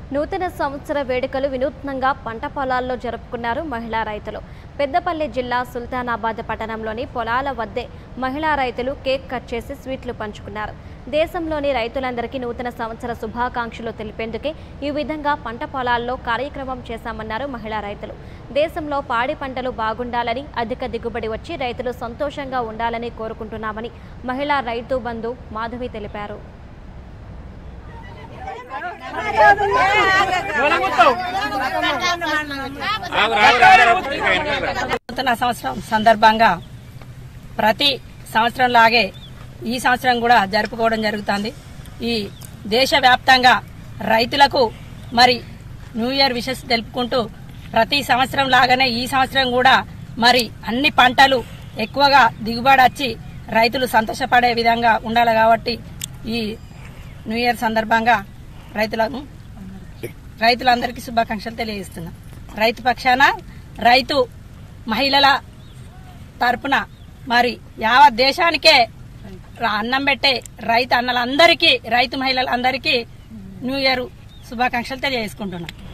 నూతన సంవత్సర వేడుకలు వినూత్నంగా పంట పొలాల్లో జరుపుకున్నారు మహిళా రైతులు పెద్దపల్లి జిల్లా సుల్తానాబాద్ పట్టణంలోని పొలాల వద్దే మహిళా రైతులు కేక్ కట్ చేసి స్వీట్లు పంచుకున్నారు దేశంలోని రైతులందరికీ నూతన సంవత్సర శుభాకాంక్షలు తెలిపేందుకే ఈ విధంగా పంట పొలాల్లో కార్యక్రమం చేశామన్నారు మహిళా రైతులు దేశంలో పాడి పంటలు బాగుండాలని అధిక దిగుబడి వచ్చి రైతులు సంతోషంగా ఉండాలని కోరుకుంటున్నామని మహిళా రైతు బంధు మాధవి తెలిపారు నూతన సంవత్సరం సందర్భంగా ప్రతి సంవత్సరం లాగే ఈ సంవత్సరం కూడా జరుపుకోవడం జరుగుతుంది ఈ దేశవ్యాప్తంగా రైతులకు మరి న్యూ ఇయర్ విషెస్ తెలుపుకుంటూ ప్రతి సంవత్సరం లాగానే ఈ సంవత్సరం కూడా మరి అన్ని పంటలు ఎక్కువగా దిగుబడి వచ్చి రైతులు సంతోషపడే విధంగా ఉండాలి కాబట్టి ఈ న్యూ ఇయర్ సందర్భంగా రైతులను రైతులందరికీ శుభాకాంక్షలు తెలియజేస్తున్నాం రైతు పక్షాన రైతు మహిళల తరపున మరి యావత్ దేశానికే రా- అన్నం పెట్టే రైతు అన్నలందరికీ రైతు మహిళలందరికీ న్యూ ఇయర్ శుభాకాంక్షలు తెలియజేసుకుంటున్నాం